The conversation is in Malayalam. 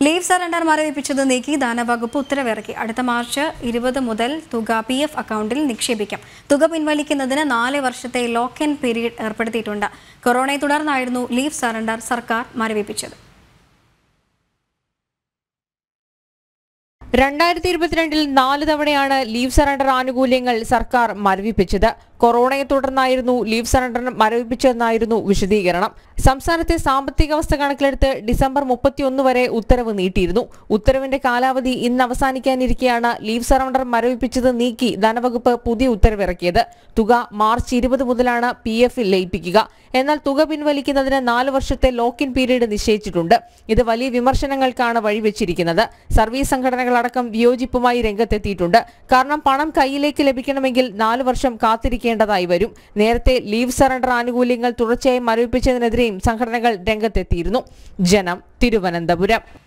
ലീവ് സറണ്ടർ മരവിപ്പിച്ചത് നീക്കി ധനവകുപ്പ് ഉത്തരവിറക്കി അടുത്ത മാർച്ച് ഇരുപത് മുതൽ തുക പി എഫ് അക്കൗണ്ടിൽ നിക്ഷേപിക്കാം തുക പിൻവലിക്കുന്നതിന് നാല് വർഷത്തെ ലോക്ക് ഇൻ പീരീഡ് ഏർപ്പെടുത്തിയിട്ടുണ്ട് കൊറോണയെ തുടർന്നായിരുന്നു ലീവ് സറണ്ടർ സർക്കാർ മരവിപ്പിച്ചത് രണ്ടായിരത്തി ഇരുപത്തിരണ്ടിൽ നാല് തവണയാണ് ലീവ് സറണ്ടർ ആനുകൂല്യങ്ങൾ സർക്കാർ മരവിപ്പിച്ചത് കൊറോണയെ തുടർന്നായിരുന്നു ലീവ് സറണ്ടർ മരവിപ്പിച്ചതെന്നായിരുന്നു വിശദീകരണം സംസ്ഥാനത്തെ സാമ്പത്തിക അവസ്ഥ കണക്കിലെടുത്ത് ഡിസംബർ മുപ്പത്തിയൊന്ന് വരെ ഉത്തരവ് നീട്ടിയിരുന്നു ഉത്തരവിന്റെ കാലാവധി ഇന്ന് അവസാനിക്കാനിരിക്കെയാണ് ലീവ് സറണ്ടർ മരവിപ്പിച്ചത് നീക്കി ധനവകുപ്പ് പുതിയ ഉത്തരവിറക്കിയത് തുക മാർച്ച് ഇരുപത് മുതലാണ് പി എഫിൽ ലയിപ്പിക്കുക എന്നാൽ തുക പിൻവലിക്കുന്നതിന് നാല് വർഷത്തെ ലോക്ക് ഇൻ പീരീഡ് നിശ്ചയിച്ചിട്ടുണ്ട് ഇത് വലിയ വിമർശനങ്ങൾക്കാണ് വഴിവെച്ചിരിക്കുന്നത് സർവീസ് സംഘടനകളടക്കം വിയോജിപ്പുമായി രംഗത്തെത്തിയിട്ടുണ്ട് കാരണം പണം കയ്യിലേക്ക് ലഭിക്കണമെങ്കിൽ നാല് വർഷം കാത്തിരിക്കേണ്ടതായി വരും നേരത്തെ ലീവ് സറണ്ടർ ആനുകൂല്യങ്ങൾ തുടർച്ചയായി മരവിപ്പിച്ചതിനെതിരെയും സംഘടനകൾ രംഗത്തെത്തിയിരുന്നു ജനം തിരുവനന്തപുരം